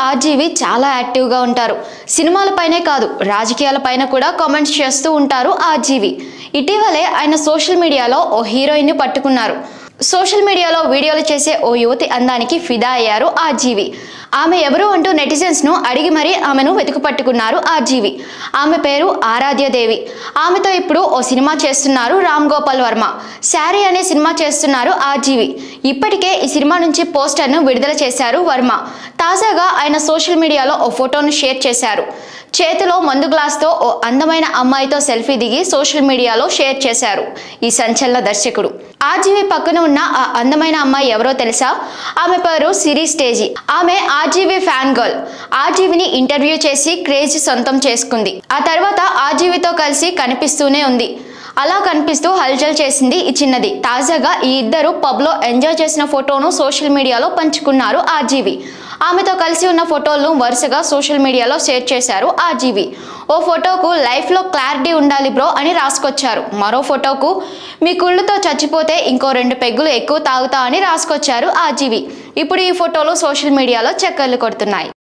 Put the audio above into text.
RGV చాలా యాక్టివ్గా ఉంటారు సినిమాలపైనే కాదు రాజకీయాలపైన కూడా కామెంట్స్ చేస్తూ ఉంటారు ఆర్జీవి ఇటీవలే ఆయన సోషల్ మీడియాలో ఓ హీరోయిన్ని పట్టుకున్నారు సోషల్ మీడియాలో వీడియోలు చేసే ఓ యువతి అందానికి ఫిదా అయ్యారు ఆర్జీవి ఆమె ఎవరు అంటూ నెటిజన్స్ ను అడిగి మరీ ఆమెను వెతుకు పట్టుకున్నారు ఆర్జీవి ఆమె పేరు ఆరాధ్యదేవి ఆమెతో ఇప్పుడు ఓ సినిమా చేస్తున్నారు రామ్ గోపాల్ వర్మ శారీ అనే సినిమా చేస్తున్నారు ఆర్జీవి ఇప్పటికే ఈ సినిమా నుంచి పోస్టర్ను విడుదల చేశారు వర్మ తాజాగా ఆయన సోషల్ మీడియాలో ఓ ఫోటోను షేర్ చేశారు చేతిలో మందు గ్లాస్తో ఓ అందమైన అమ్మాయితో సెల్ఫీ దిగి సోషల్ మీడియాలో షేర్ చేశారు ఈ సంచలన దర్శకుడు ఆర్జీవి పక్కన ఉన్న ఆ అందమైన అమ్మాయి ఎవరో తెలుసా ఆమె పేరు సిరి స్టేజీ ఆమె ఆర్జీవి ఫ్యాన్ గర్ల్ ఆర్జీవిని ఇంటర్వ్యూ చేసి క్రేజ్ సొంతం చేసుకుంది ఆ తర్వాత ఆర్జీవితో కలిసి కనిపిస్తూనే ఉంది అలా కనిపిస్తూ హల్చల్ చేసింది ఈ చిన్నది తాజాగా ఈ ఇద్దరు పబ్లో ఎంజాయ్ చేసిన ఫోటోను సోషల్ మీడియాలో పంచుకున్నారు ఆర్జీవి ఆమెతో కలిసి ఉన్న ఫోటోలను వరుసగా సోషల్ మీడియాలో షేర్ చేశారు ఆర్జీవి ఓ ఫోటోకు లైఫ్లో క్లారిటీ ఉండాలి బ్రో అని రాసుకొచ్చారు మరో ఫోటోకు మీ కుళ్ళుతో చచ్చిపోతే ఇంకో రెండు పెగ్గులు ఎక్కువ తాగుతా అని రాసుకొచ్చారు ఆర్జీవి ఇప్పుడు ఈ ఫోటోలు సోషల్ మీడియాలో చక్కర్లు కొడుతున్నాయి